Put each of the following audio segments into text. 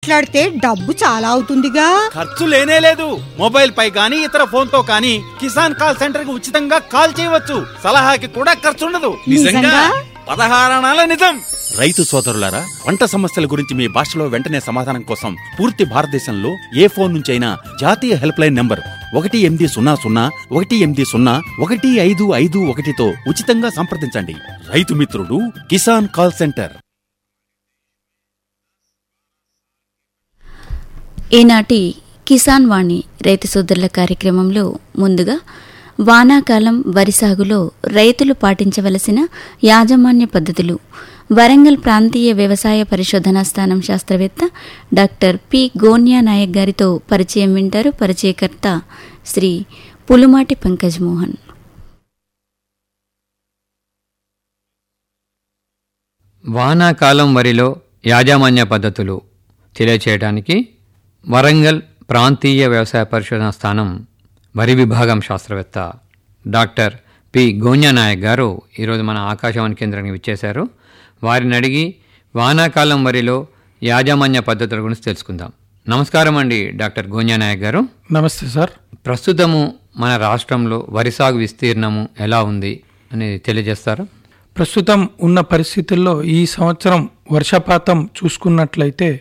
మాట్లాడితే డబ్బు చాలా అవుతుందిగా ఖర్చు లేనే లేదు మొబైల్ పై గానీ ఇతర ఫోన్ తో కానీ కిసాన్ కాల్ సెంటర్ కి ఉచితంగా కాల్ చేయవచ్చు సలహాకి కూడా ఖర్చు ఉండదు నిజంగా? పదహారణాల నిజం రైతు సోదరులారా పంట సమస్యల గురించి మీ భాషలో వెంటనే సమాధానం కోసం పూర్తి భారతదేశంలో ఏ ఫోన్ నుంచైనా జాతీయ హెల్ప్ లైన్ నంబర్ ఒకటి ఎనిమిది సున్నా సున్నా ఒకటి ఎనిమిది సున్నా ఒకటి ఐదు ఐదు ఒకటితో ఉచితంగా సంప్రదించండి రైతు మిత్రుడు కిసాన్ కాల్ సెంటర్ ఈనాటి కిసాన్ వాణి రైతు సోదరుల కార్యక్రమంలో ముందుగా వానాకాలం వరి సాగులో రైతులు పాటించవలసిన యాజమాన్య పద్ధతులు వరంగల్ ప్రాంతీయ వ్యవసాయ పరిశోధనా స్థానం శాస్త్రవేత్త డాక్టర్ పి గోన్యా నాయక్ గారితో పరిచయం వింటారు పరిచయకర్త శ్రీ పులుమాటి పంకజ్ మోహన్ వానాకాలం వరిలో యాజమాన్య పద్ధతులు తెలియచేయడానికి వరంగల్ ప్రాంతీయ వ్యవసాయ పరిశోధన స్థానం వరి విభాగం శాస్త్రవేత్త డాక్టర్ పి గోన్యానాయక్ గారు ఈరోజు మన ఆకాశవాణి కేంద్రానికి విచ్చేశారు వారిని అడిగి వానాకాలం వరిలో యాజమాన్య పద్ధతుల గురించి తెలుసుకుందాం నమస్కారం అండి డాక్టర్ గోన్యానాయక్ గారు నమస్తే సార్ ప్రస్తుతము మన రాష్ట్రంలో వరి సాగు విస్తీర్ణము ఎలా ఉంది అనేది తెలియజేస్తారా ప్రస్తుతం ఉన్న పరిస్థితుల్లో ఈ సంవత్సరం వర్షపాతం చూసుకున్నట్లయితే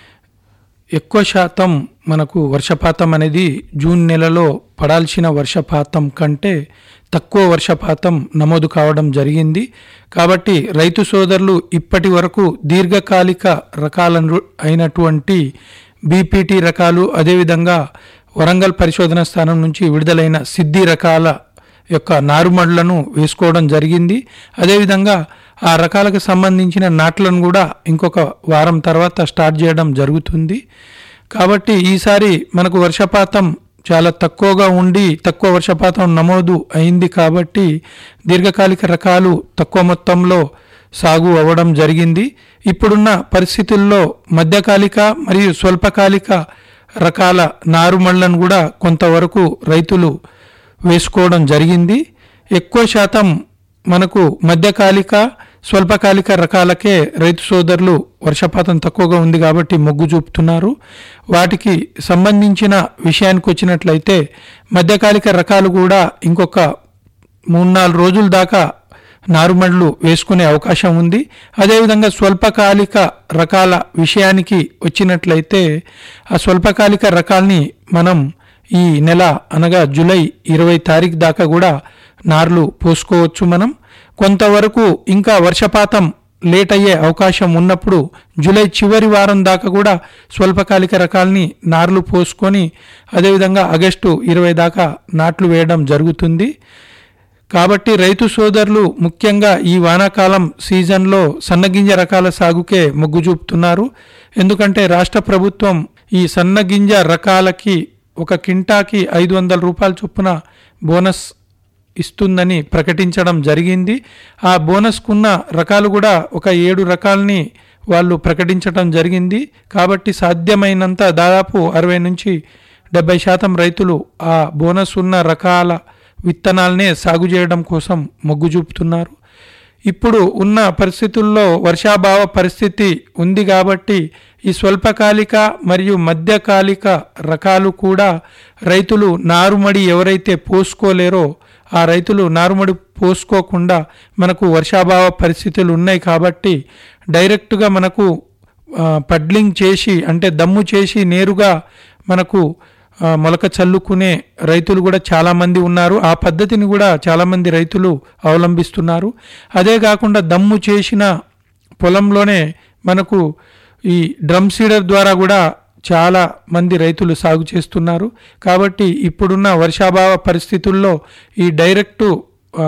ఎక్కువ శాతం మనకు వర్షపాతం అనేది జూన్ నెలలో పడాల్సిన వర్షపాతం కంటే తక్కువ వర్షపాతం నమోదు కావడం జరిగింది కాబట్టి రైతు సోదరులు ఇప్పటి వరకు దీర్ఘకాలిక రకాల అయినటువంటి బీపీటీ రకాలు అదేవిధంగా వరంగల్ పరిశోధన స్థానం నుంచి విడుదలైన సిద్ధి రకాల యొక్క నారుమడులను వేసుకోవడం జరిగింది అదేవిధంగా ఆ రకాలకు సంబంధించిన నాట్లను కూడా ఇంకొక వారం తర్వాత స్టార్ట్ చేయడం జరుగుతుంది కాబట్టి ఈసారి మనకు వర్షపాతం చాలా తక్కువగా ఉండి తక్కువ వర్షపాతం నమోదు అయింది కాబట్టి దీర్ఘకాలిక రకాలు తక్కువ మొత్తంలో సాగు అవ్వడం జరిగింది ఇప్పుడున్న పరిస్థితుల్లో మధ్యకాలిక మరియు స్వల్పకాలిక రకాల నారుమళ్లను కూడా కొంతవరకు రైతులు వేసుకోవడం జరిగింది ఎక్కువ శాతం మనకు మధ్యకాలిక స్వల్పకాలిక రకాలకే రైతు సోదరులు వర్షపాతం తక్కువగా ఉంది కాబట్టి మొగ్గు చూపుతున్నారు వాటికి సంబంధించిన విషయానికి వచ్చినట్లయితే మధ్యకాలిక రకాలు కూడా ఇంకొక మూడు నాలుగు రోజుల దాకా నారుమడులు వేసుకునే అవకాశం ఉంది అదేవిధంగా స్వల్పకాలిక రకాల విషయానికి వచ్చినట్లయితే ఆ స్వల్పకాలిక రకాల్ని మనం ఈ నెల అనగా జూలై ఇరవై తారీఖు దాకా కూడా నార్లు పోసుకోవచ్చు మనం కొంతవరకు ఇంకా వర్షపాతం లేట్ అయ్యే అవకాశం ఉన్నప్పుడు జూలై చివరి వారం దాకా కూడా స్వల్పకాలిక రకాల్ని నార్లు పోసుకొని అదేవిధంగా ఆగస్టు ఇరవై దాకా నాట్లు వేయడం జరుగుతుంది కాబట్టి రైతు సోదరులు ముఖ్యంగా ఈ వానాకాలం సీజన్లో సన్నగింజ రకాల సాగుకే మొగ్గు చూపుతున్నారు ఎందుకంటే రాష్ట్ర ప్రభుత్వం ఈ సన్నగింజ రకాలకి ఒక కింటాకి ఐదు వందల రూపాయల చొప్పున బోనస్ ఇస్తుందని ప్రకటించడం జరిగింది ఆ బోనస్కున్న రకాలు కూడా ఒక ఏడు రకాలని వాళ్ళు ప్రకటించడం జరిగింది కాబట్టి సాధ్యమైనంత దాదాపు అరవై నుంచి డెబ్బై శాతం రైతులు ఆ బోనస్ ఉన్న రకాల విత్తనాలనే సాగు చేయడం కోసం మొగ్గు చూపుతున్నారు ఇప్పుడు ఉన్న పరిస్థితుల్లో వర్షాభావ పరిస్థితి ఉంది కాబట్టి ఈ స్వల్పకాలిక మరియు మధ్యకాలిక రకాలు కూడా రైతులు నారుమడి ఎవరైతే పోసుకోలేరో ఆ రైతులు నారుమడి పోసుకోకుండా మనకు వర్షాభావ పరిస్థితులు ఉన్నాయి కాబట్టి డైరెక్ట్గా మనకు ఆ, పడ్లింగ్ చేసి అంటే దమ్ము చేసి నేరుగా మనకు ఆ, మొలక చల్లుకునే రైతులు కూడా చాలామంది ఉన్నారు ఆ పద్ధతిని కూడా చాలామంది రైతులు అవలంబిస్తున్నారు అదే కాకుండా దమ్ము చేసిన పొలంలోనే మనకు ఈ డ్రమ్ సీడర్ ద్వారా కూడా చాలా మంది రైతులు సాగు చేస్తున్నారు కాబట్టి ఇప్పుడున్న వర్షాభావ పరిస్థితుల్లో ఈ డైరెక్టు ఆ,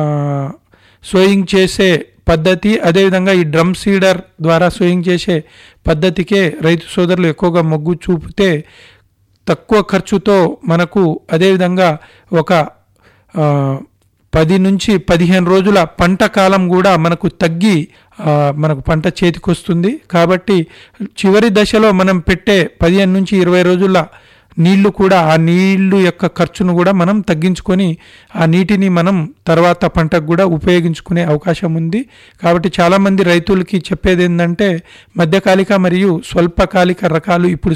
సోయింగ్ చేసే పద్ధతి అదేవిధంగా ఈ డ్రమ్ సీడర్ ద్వారా సోయింగ్ చేసే పద్ధతికే రైతు సోదరులు ఎక్కువగా మొగ్గు చూపితే తక్కువ ఖర్చుతో మనకు అదేవిధంగా ఒక ఆ, పది నుంచి పదిహేను రోజుల పంట కాలం కూడా మనకు తగ్గి ఆ, మనకు పంట చేతికొస్తుంది కాబట్టి చివరి దశలో మనం పెట్టే పదిహేను నుంచి ఇరవై రోజుల నీళ్లు కూడా ఆ నీళ్లు యొక్క ఖర్చును కూడా మనం తగ్గించుకొని ఆ నీటిని మనం తర్వాత పంటకు కూడా ఉపయోగించుకునే అవకాశం ఉంది కాబట్టి చాలామంది రైతులకి చెప్పేది ఏంటంటే మధ్యకాలిక మరియు స్వల్పకాలిక రకాలు ఇప్పుడు